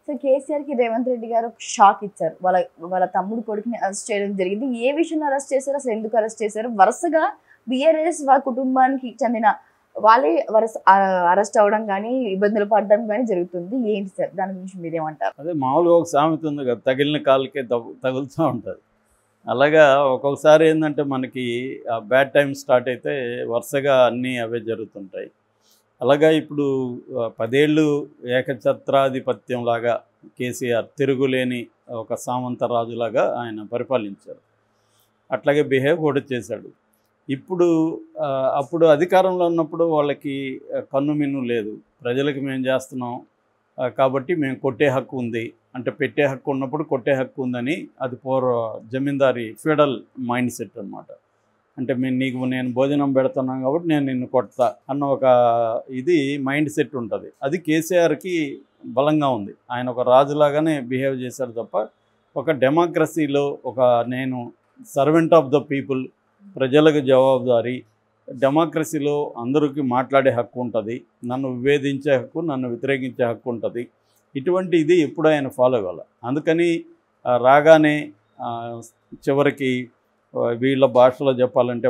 so KCR కి రేవంత్ రెడ్డి గారు ఒక షాక్ ఇచ్చారు వాళ్ళ వాళ్ళ తమ్ముడు కొడుకుని అరెస్ట్ చేయడం జరిగింది ఏ విషయంలో అరెస్ట్ చేశారు అసలు ఎందుకు అరెస్ట్ చేశారు వరుసగా బిఆర్ఎస్ వాళ్ళ కుటుంబానికి చెందిన వాళ్ళే వరుస అరెస్ట్ అవ్వడం కానీ ఇబ్బందులు పడడం కానీ జరుగుతుంది ఏంటి సార్ దాని గురించి మీరేమంటారు అదే మామూలుగా ఒక సామెత ఉంది కదా తగిలిన కాళ్ళకే తగు తగులుతూ ఉంటుంది అలాగా ఒక్కొక్కసారి ఏంటంటే మనకి ఆ బ్యాడ్ టైం స్టార్ట్ అయితే వరుసగా అన్నీ అవే జరుగుతుంటాయి అలాగా ఇప్పుడు ఆ, పదేళ్ళు ఏకఛత్రాధిపత్యం లాగా కేసీఆర్ తిరుగులేని ఒక సామంత రాజులాగా ఆయన పరిపాలించారు అట్లాగే బిహేవ్ కూడా చేశాడు ఇప్పుడు ఆ, అప్పుడు అధికారంలో ఉన్నప్పుడు వాళ్ళకి ఆ, కన్నుమిన్ను లేదు ప్రజలకు మేము చేస్తున్నాం ఆ, కాబట్టి మేము కొట్టే హక్కు ఉంది అంటే పెట్టే హక్కు ఉన్నప్పుడు కొట్టే హక్కు ఉందని అది పూర్వ జమీందారీ ఫెడల్ మైండ్ సెట్ అనమాట అంటే మేము నీకు నేను భోజనం పెడుతున్నాను కాబట్టి నేను నిన్ను కొడతా అన్న ఒక ఇది మైండ్ సెట్ ఉంటుంది అది కేసీఆర్కి బలంగా ఉంది ఆయన ఒక రాజులాగానే బిహేవ్ చేశాడు తప్ప ఒక డెమోక్రసీలో ఒక నేను సర్వెంట్ ఆఫ్ ద పీపుల్ ప్రజలకు జవాబుదారీ డెమోక్రసీలో అందరికీ మాట్లాడే హక్కు ఉంటుంది నన్ను విభేదించే హక్కు నన్ను వ్యతిరేకించే హక్కు ఉంటుంది ఇటువంటి ఇది ఎప్పుడు ఆయన ఫాలో అవ్వాలి అందుకని ఆ, రాగానే ఆ, చివరికి ఆ, వీళ్ళ భాషలో చెప్పాలంటే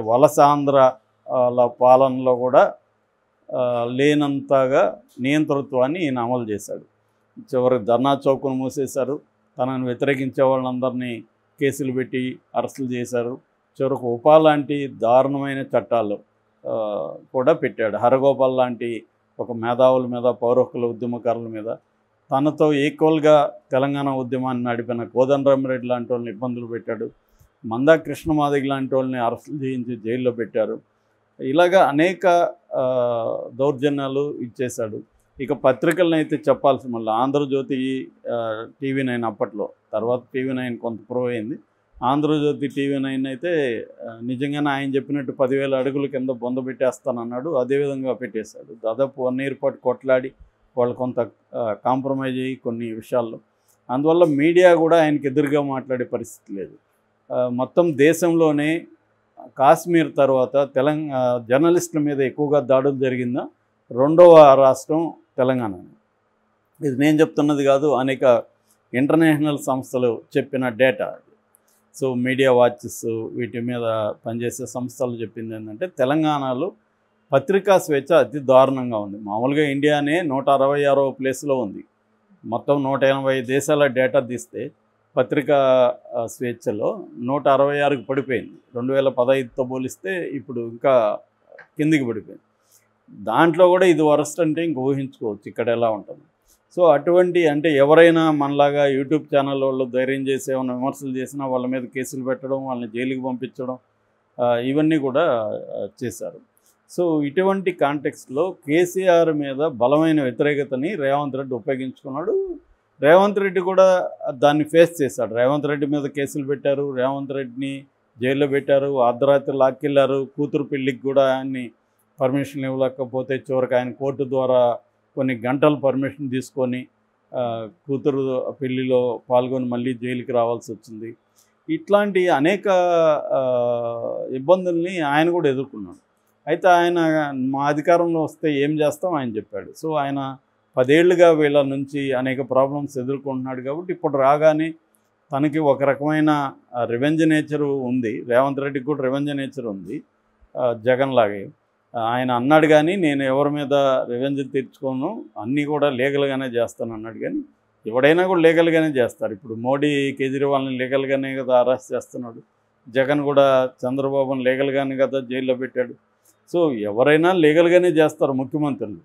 వలసాంధ్రల పాలనలో కూడా ఆ, లేనంతగా నియంతృత్వాన్ని ఈయన అమలు చేశాడు చివరికి ధర్నా చౌక్ను మూసేశారు తనను వ్యతిరేకించే వాళ్ళందరినీ కేసులు పెట్టి అరెస్టులు చేశారు చివరకు ఉపా లాంటి దారుణమైన చట్టాలు ఆ, కూడా పెట్టాడు హరగోపాల్ లాంటి ఒక మేధావుల మీద పౌరహక్కుల ఉద్యమకారుల మీద తనతో ఈక్వల్గా తెలంగాణ ఉద్యమాన్ని నడిపిన కోదండరామిరెడ్డి లాంటి వాళ్ళని ఇబ్బందులు పెట్టాడు మందా కృష్ణమాదిగ లాంటి వాళ్ళని అరెస్టులు చేయించి జైల్లో పెట్టారు ఇలాగా అనేక ఆ, దౌర్జన్యాలు ఇచ్చేశాడు ఇక పత్రికలను అయితే చెప్పాల్సి మళ్ళీ ఆంధ్రజ్యోతి టీవీ నైన్ అప్పట్లో తర్వాత టీవీ నైన్ కొంత ప్రూవ్ అయింది ఆంధ్రజ్యోతి టీవీ నైన్ అయితే ఆ, నిజంగానే ఆయన చెప్పినట్టు పదివేల అడుగుల కింద బొంద పెట్టేస్తానన్నాడు అదేవిధంగా పెట్టేశాడు దాదాపు వన్ ఇయర్ పాటు కొట్లాడి వాళ్ళు కొంత కాంప్రమైజ్ అయ్యి కొన్ని విషయాల్లో అందువల్ల మీడియా కూడా ఆయనకి ఎదురుగా మాట్లాడే పరిస్థితి లేదు ఆ, మొత్తం దేశంలోనే కాశ్మీర్ తర్వాత తెలంగాణ జర్నలిస్టుల మీద ఎక్కువగా దాడులు జరిగిందా రెండవ రాష్ట్రం తెలంగాణ ఇది నేను చెప్తున్నది కాదు అనేక ఇంటర్నేషనల్ సంస్థలు చెప్పిన డేటా సో మీడియా వాచెస్ వీటి మీద పనిచేసే సంస్థలు చెప్పింది ఏంటంటే తెలంగాణలో పత్రికా స్వేచ్ఛ అతి దారుణంగా ఉంది మామూలుగా ఇండియానే నూట అరవై ఆరో ప్లేస్లో ఉంది మొత్తం నూట ఎనభై దేశాల డేటా తీస్తే పత్రికా ఆ, స్వేచ్ఛలో నూట అరవై ఆరుకి పడిపోయింది రెండు వేల పదహైదుతో పోలిస్తే ఇప్పుడు ఇంకా కిందికి పడిపోయింది దాంట్లో కూడా ఇది వరస్ట్ అంటే ఇంక ఊహించుకోవచ్చు ఇక్కడ ఎలా ఉంటుంది సో అటువంటి అంటే ఎవరైనా మనలాగా యూట్యూబ్ ఛానల్ వాళ్ళు ధైర్యం చేసి ఏమైనా విమర్శలు చేసినా వాళ్ళ మీద కేసులు పెట్టడం వాళ్ళని జైలుకి పంపించడం ఆ, ఇవన్నీ కూడా ఆ, చేశారు సో ఇటువంటి కాంటెక్స్లో కేసీఆర్ మీద బలమైన వ్యతిరేకతని రేవంత్ రెడ్డి ఉపయోగించుకున్నాడు రేవంత్ రెడ్డి కూడా దాన్ని ఫేస్ చేశాడు రేవంత్ రెడ్డి మీద కేసులు పెట్టారు రేవంత్ రెడ్డిని జైల్లో పెట్టారు అర్ధరాత్రి లాక్కెళ్ళారు కూతురు పెళ్ళికి కూడా ఆయన్ని పర్మిషన్ ఇవ్వలేకపోతే చివరికి ఆయన కోర్టు ద్వారా కొన్ని గంటలు పర్మిషన్ తీసుకొని ఆ, కూతురు పెళ్లిలో పాల్గొని మళ్ళీ జైలుకి రావాల్సి వచ్చింది ఇట్లాంటి అనేక ఆ, ఇబ్బందుల్ని ఆయన కూడా ఎదుర్కొన్నాడు అయితే ఆయన మా అధికారంలో వస్తే ఏం చేస్తాం ఆయన చెప్పాడు సో ఆయన పదేళ్లుగా వీళ్ళ నుంచి అనేక ప్రాబ్లమ్స్ ఎదుర్కొంటున్నాడు కాబట్టి ఇప్పుడు రాగానే తనకి ఒక రకమైన రివెంజ్ నేచర్ ఉంది రేవంత్ రెడ్డికి కూడా రివెంజ్ నేచర్ ఉంది ఆ, జగన్ లాగే ఆ, ఆయన అన్నాడు కానీ నేను ఎవరి మీద రివెంజ్ తీర్చుకోను అన్నీ కూడా లీగల్గానే చేస్తాను అన్నాడు కానీ ఎవడైనా కూడా లీగల్గానే చేస్తారు ఇప్పుడు మోడీ కేజ్రీవాల్ని లీగల్గానే కదా అరెస్ట్ చేస్తున్నాడు జగన్ కూడా చంద్రబాబుని లీగల్గానే కదా జైల్లో పెట్టాడు సో ఎవరైనా లీగల్గానే చేస్తారు ముఖ్యమంత్రులు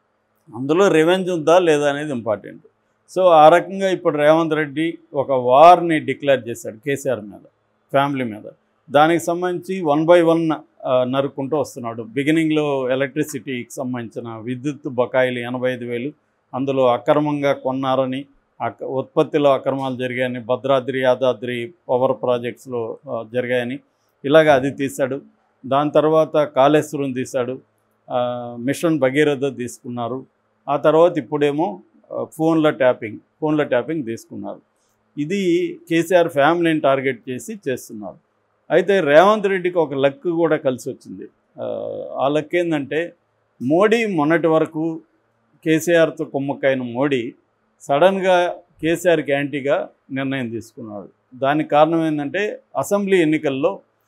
అందులో రివెంజ్ ఉందా లేదా అనేది ఇంపార్టెంట్ సో ఆ రకంగా ఇప్పుడు రేవంత్ రెడ్డి ఒక వార్ని డిక్లేర్ చేశాడు కేసీఆర్ మీద ఫ్యామిలీ మీద దానికి సంబంధించి వన్ బై వన్ నరుక్కుంటూ వస్తున్నాడు బిగినింగ్లో ఎలక్ట్రిసిటీకి సంబంధించిన విద్యుత్ బకాయిలు ఎనభై ఐదు వేలు అందులో అక్రమంగా కొన్నారని అక ఉత్పత్తిలో అక్రమాలు జరిగాయని భద్రాద్రి యాదాద్రి పవర్ ప్రాజెక్ట్స్లో ఆ, జరిగాయని ఇలాగ అది తీశాడు దాని తర్వాత కాళేశ్వరం తీశాడు ఆ, మిషన్ భగీరథ తీసుకున్నారు ఆ తర్వాత ఇప్పుడేమో ఆ, ఫోన్ల ట్యాపింగ్ ఫోన్ల ట్యాపింగ్ తీసుకున్నారు ఇది కేసీఆర్ ఫ్యామిలీని టార్గెట్ చేసి చేస్తున్నారు అయితే రేవంత్ రెడ్డికి ఒక లక్ కూడా కలిసి వచ్చింది ఆ, ఆ లక్ ఏంటంటే మోడీ మొన్నటి వరకు కేసీఆర్తో కుమ్మక్కైన మోడీ సడన్గా కేసీఆర్కి యాంటీగా నిర్ణయం తీసుకున్నాడు దానికి కారణం ఏంటంటే అసెంబ్లీ ఎన్నికల్లో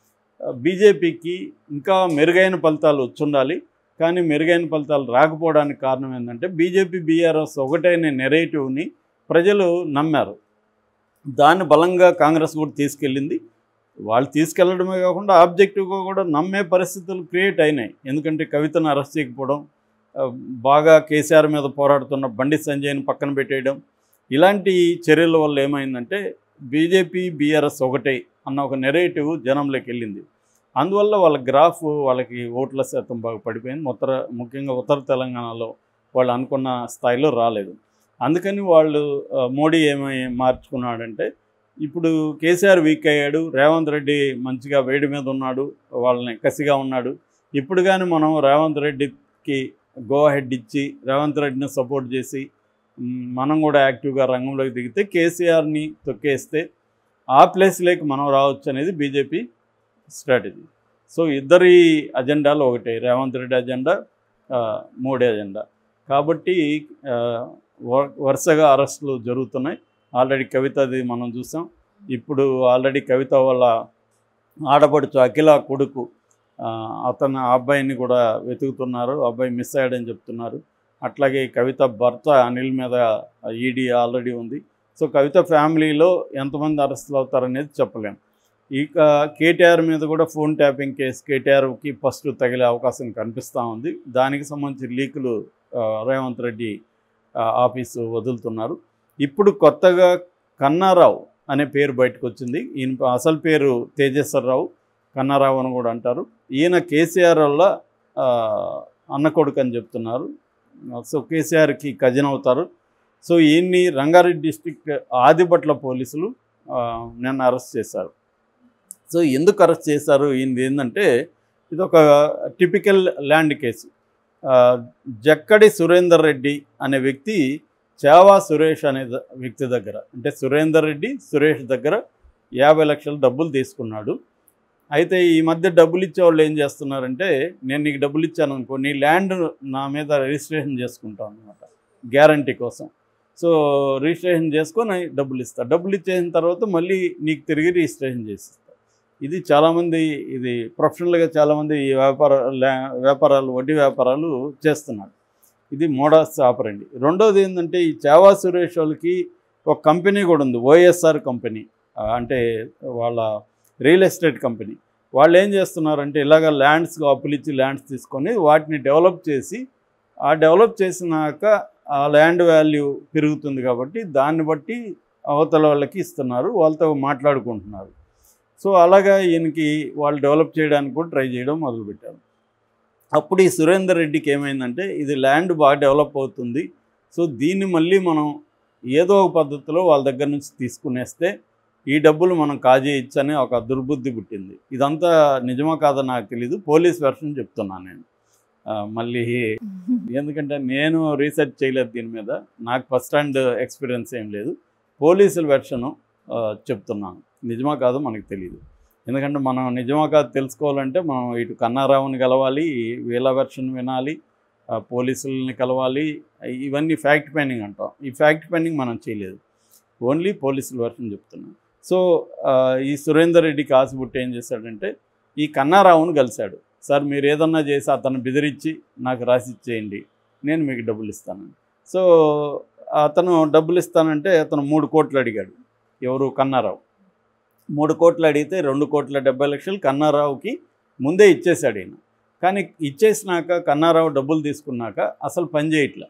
బీజేపీకి ఇంకా మెరుగైన ఫలితాలు వచ్చుండాలి కానీ మెరుగైన ఫలితాలు రాకపోవడానికి కారణం ఏంటంటే బీజేపీ బీఆర్ఎస్ ఒకటైన నెరేటివ్ని ప్రజలు నమ్మారు దాన్ని బలంగా కాంగ్రెస్ కూడా తీసుకెళ్ళింది వాళ్ళు తీసుకెళ్లడమే కాకుండా ఆబ్జెక్టివ్గా కూడా నమ్మే పరిస్థితులు క్రియేట్ అయినాయి ఎందుకంటే కవితను అరెస్ట్ చేయకపోవడం ఆ, బాగా కేసీఆర్ మీద పోరాడుతున్న బండి సంజయ్ని పక్కన పెట్టేయడం ఇలాంటి చర్యల వల్ల ఏమైందంటే బీజేపీ బీఆర్ఎస్ ఒకటే అన్న ఒక నెరేటివ్ జనంలోకి వెళ్ళింది అందువల్ల వాళ్ళ గ్రాఫ్ వాళ్ళకి ఓట్ల శాతం బాగా పడిపోయింది ఉత్తర ముఖ్యంగా ఉత్తర తెలంగాణలో వాళ్ళు అనుకున్న స్థాయిలో రాలేదు అందుకని వాళ్ళు ఆ, మోడీ ఏమై మార్చుకున్నాడంటే ఇప్పుడు కేసీఆర్ వీక్ అయ్యాడు రేవంత్ రెడ్డి మంచిగా వేడి మీద ఉన్నాడు వాళ్ళని కసిగా ఉన్నాడు ఇప్పుడు కానీ మనం రేవంత్ రెడ్డికి గో హెడ్ ఇచ్చి రేవంత్ రెడ్డిని సపోర్ట్ చేసి మ్, మనం కూడా యాక్టివ్గా రంగంలోకి దిగితే కేసీఆర్ని తొక్కేస్తే ఆ ప్లేస్లోకి మనం రావచ్చు అనేది బీజేపీ స్ట్రాటజీ సో ఇద్దరి అజెండాలు ఒకటే రేవంత్ రెడ్డి అజెండా ఆ, మోడీ అజెండా కాబట్టి ఆ, వ- వరుసగా అరెస్టులు జరుగుతున్నాయి ఆల్రెడీ కవితది మనం చూసాం ఇప్పుడు ఆల్రెడీ కవిత వాళ్ళ ఆడపడుచు అఖిల కొడుకు ఆ, అతను ఆ అబ్బాయిని కూడా వెతుకుతున్నారు ఆ అబ్బాయి మిస్ అయ్యాడని చెప్తున్నారు అట్లాగే కవిత భర్త అనిల్ మీద ఈడీ ఆల్రెడీ ఉంది సో కవిత ఫ్యామిలీలో ఎంతమంది అరెస్టులు అవుతారనేది చెప్పలేం ఇక కేటీఆర్ మీద కూడా ఫోన్ ట్యాపింగ్ కేసు కేటీఆర్కి ఫస్ట్ తగిలే అవకాశం కనిపిస్తూ ఉంది దానికి సంబంధించి లీకులు ఆ, రేవంత్ రెడ్డి ఆ, ఆఫీసు వదులుతున్నారు ఇప్పుడు కొత్తగా కన్నారావు అనే పేరు బయటకు వచ్చింది ఈయన అసలు పేరు తేజేశ్వరరావు కన్నారావు అని కూడా అంటారు ఈయన కేసీఆర్ వల్ల ఆ, అన్న కొడుకు అని చెప్తున్నారు సో కేసీఆర్కి కజిన్ అవుతారు సో ఈయన్ని రంగారెడ్డి డిస్టిక్ ఆదిపట్ల పోలీసులు ఆ, నిన్న అరెస్ట్ చేశారు సో ఎందుకు అరెస్ట్ చేశారు ఈయనది ఏంటంటే ఇది ఒక టిపికల్ ల్యాండ్ కేసు ఆ, జక్కడి సురేందర్ రెడ్డి అనే వ్యక్తి చావా సురేష్ అనే ద- వ్యక్తి దగ్గర అంటే సురేందర్ రెడ్డి సురేష్ దగ్గర యాభై లక్షల డబ్బులు తీసుకున్నాడు అయితే ఈ మధ్య డబ్బులు ఇచ్చేవాళ్ళు ఏం చేస్తున్నారంటే నేను నీకు డబ్బులు ఇచ్చాను అనుకో నీ ల్యాండ్ నా మీద రిజిస్ట్రేషన్ చేసుకుంటాను అనమాట గ్యారంటీ కోసం సో రిజిస్ట్రేషన్ చేసుకొని డబ్బులు ఇస్తా డబ్బులు ఇచ్చేసిన తర్వాత మళ్ళీ నీకు తిరిగి రిజిస్ట్రేషన్ చేసిస్తా ఇది చాలామంది ఇది ప్రొఫెషనల్గా చాలామంది ఈ వ్యాపార ల్యా- వ్యాపారాలు వడ్డీ వ్యాపారాలు చేస్తున్నారు ఇది మోడాస్ ఆపరండి రెండోది ఏంటంటే ఈ చావా సురేష్ వాళ్ళకి ఒక కంపెనీ కూడా ఉంది ఓఎస్ఆర్ కంపెనీ ఆ, అంటే వాళ్ళ రియల్ ఎస్టేట్ కంపెనీ వాళ్ళు ఏం చేస్తున్నారంటే ఇలాగ ల్యాండ్స్ అప్పులు ఇచ్చి ల్యాండ్స్ తీసుకొని వాటిని డెవలప్ చేసి ఆ డెవలప్ చేసినాక ఆ ల్యాండ్ వాల్యూ పెరుగుతుంది కాబట్టి దాన్ని బట్టి అవతల వాళ్ళకి ఇస్తున్నారు వాళ్ళతో మాట్లాడుకుంటున్నారు సో అలాగా ఈయనకి వాళ్ళు డెవలప్ చేయడానికి కూడా ట్రై చేయడం మొదలుపెట్టారు అప్పుడు ఈ సురేందర్ రెడ్డికి ఏమైందంటే ఇది ల్యాండ్ బాగా డెవలప్ అవుతుంది సో దీన్ని మళ్ళీ మనం ఏదో ఒక పద్ధతిలో వాళ్ళ దగ్గర నుంచి తీసుకునేస్తే ఈ డబ్బులు మనం కాజేయచ్చని ఒక దుర్బుద్ధి పుట్టింది ఇదంతా నిజమా కాదో నాకు తెలీదు పోలీస్ వెర్షన్ చెప్తున్నాను నేను ఆ, మళ్ళీ ఎందుకంటే నేను రీసెర్చ్ చేయలేదు దీని మీద నాకు ఫస్ట్ హ్యాండ్ ఎక్స్పీరియన్స్ ఏం లేదు పోలీసుల వెర్షను ఆ, చెప్తున్నాను నిజమా కాదో మనకు తెలియదు ఎందుకంటే మనం నిజమా కాదు తెలుసుకోవాలంటే మనం ఇటు కన్నారావుని కలవాలి వీళ్ళ వెర్షన్ వినాలి ఆ, పోలీసులని కలవాలి ఇవన్నీ ఫ్యాక్ట్ పెండింగ్ అంటాం ఈ ఫ్యాక్ట్ పెండింగ్ మనం చేయలేదు ఓన్లీ పోలీసుల వెర్షన్ చెప్తున్నాం సో ఆ, ఈ సురేందర్ రెడ్డికి ఆశబుట్టి ఏం చేశాడంటే ఈ కన్నారావును కలిశాడు సార్ మీరు ఏదన్నా చేసి అతను బెదిరించి నాకు రాసి ఇచ్చేయండి నేను మీకు డబ్బులు ఇస్తాను సో అతను డబ్బులు ఇస్తానంటే అతను మూడు కోట్లు అడిగాడు ఎవరు కన్నారావు మూడు కోట్లు అడిగితే రెండు కోట్ల డెబ్బై లక్షలు కన్నారావుకి ముందే ఇచ్చేశాడు ఈయన కానీ ఇచ్చేసినాక కన్నారావు డబ్బులు తీసుకున్నాక అసలు పని చేయట్లే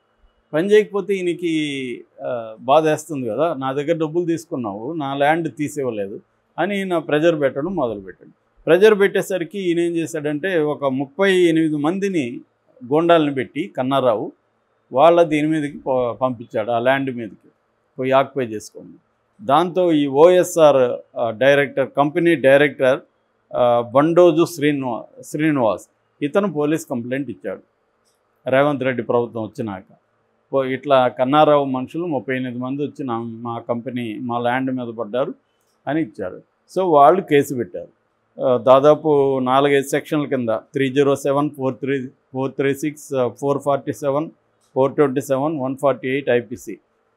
పని చేయకపోతే ఈయనకి ఆ, బాధ వేస్తుంది కదా నా దగ్గర డబ్బులు తీసుకున్నావు నా ల్యాండ్ తీసేవ్వలేదు అని ఈయన ప్రెజర్ పెట్టడం మొదలుపెట్టాడు ప్రెజర్ పెట్టేసరికి ఈయన ఏం చేశాడంటే ఒక ముప్పై ఎనిమిది మందిని గోండాలను పెట్టి కన్నారావు వాళ్ళ దీని మీదకి పో- పంపించాడు ఆ ల్యాండ్ మీదకి పోయి ఆక్యుపై చేసుకోండి దాంతో ఈ ఓఎస్ఆర్ డైరెక్టర్ కంపెనీ డైరెక్టర్ ఆ, బండోజు శ్రీనివా శ్రీనివాస్ ఇతను పోలీస్ కంప్లైంట్ ఇచ్చాడు రేవంత్ రెడ్డి ప్రభుత్వం వచ్చినాక ఓ ఇట్లా కన్నారావు మనుషులు ముప్పై ఎనిమిది మంది వచ్చి నా మా కంపెనీ మా ల్యాండ్ మీద పడ్డారు అని ఇచ్చారు సో వాళ్ళు కేసు పెట్టారు ఆ, దాదాపు నాలుగైదు సెక్షన్ల కింద three zero seven four three four three six four forty seven four twenty seven one forty eight IPC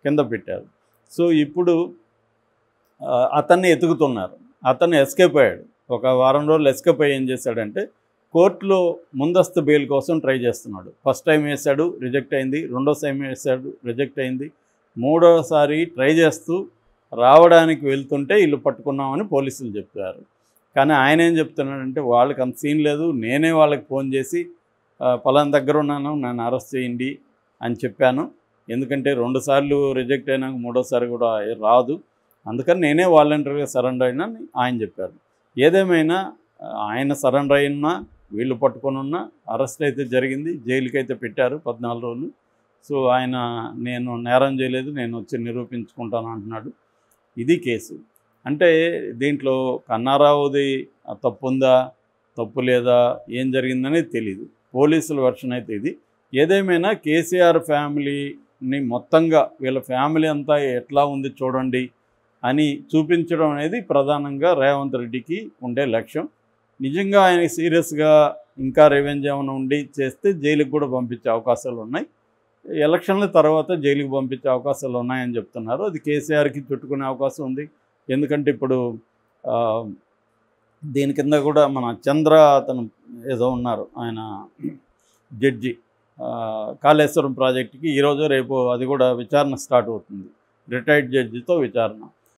కింద పెట్టారు సో ఇప్పుడు ఆ, అతన్ని ఎతుకుతున్నారు అతను ఎస్కేప్ అయ్యాడు ఒక వారం రోజులు ఎస్కేప్ అయ్యి ఏం చేశాడంటే కోర్టులో ముందస్తు బెయిల్ కోసం ట్రై చేస్తున్నాడు ఫస్ట్ టైం వేశాడు రిజెక్ట్ అయింది రెండో టైం వేశాడు రిజెక్ట్ అయింది మూడోసారి ట్రై చేస్తూ రావడానికి వెళ్తుంటే ఇల్లు పట్టుకున్నామని పోలీసులు చెప్పారు కానీ ఆయన ఏం చెప్తున్నాడంటే వాళ్ళకి అంత సీన్ లేదు నేనే వాళ్ళకి ఫోన్ చేసి "ఆ, పలానా దగ్గర ఉన్నాను నన్ను అరెస్ట్ చేయండి అని చెప్పాను ఎందుకంటే రెండుసార్లు రిజెక్ట్ అయినాక మూడోసారి కూడా రాదు అందుకని నేనే వాలంటరీగా సరెండర్ అయినా అని ఆయన చెప్పారు ఏదేమైనా ఆ, ఆయన సరెండర్ అయినా వీళ్ళు పట్టుకొని ఉన్నా అరెస్ట్ అయితే జరిగింది జైలుకి అయితే పెట్టారు పద్నాలుగు రోజులు సో ఆయన నేను నేరం చేయలేదు నేను వచ్చి నిరూపించుకుంటాను అంటున్నాడు ఇది కేసు అంటే దీంట్లో కన్నారావుది ఆ తప్పు ఉందా తప్పు లేదా ఏం జరిగిందనేది తెలియదు పోలీసుల వర్షన్ అయితే ఇది ఏదేమైనా కేసీఆర్ ఫ్యామిలీని మొత్తంగా వీళ్ళ ఫ్యామిలీ అంతా ఎట్లా ఉంది చూడండి అని చూపించడం అనేది ప్రధానంగా రేవంత్ రెడ్డికి ఉండే లక్ష్యం నిజంగా ఆయన సీరియస్గా ఇంకా రెవెంజ్ ఏమైనా ఉండి చేస్తే జైలుకి కూడా పంపించే అవకాశాలు ఉన్నాయి ఎలక్షన్ల తర్వాత జైలుకి పంపించే అవకాశాలు ఉన్నాయని చెప్తున్నారు అది కేసీఆర్కి చుట్టుకునే అవకాశం ఉంది ఎందుకంటే ఇప్పుడు ఆ, దీని కింద కూడా మన చంద్ర అతను ఏదో ఉన్నారు ఆయన జడ్జి ఆ, కాళేశ్వరం ప్రాజెక్టుకి ఈరోజు రేపు అది కూడా విచారణ స్టార్ట్ అవుతుంది రిటైర్డ్ జడ్జితో విచారణ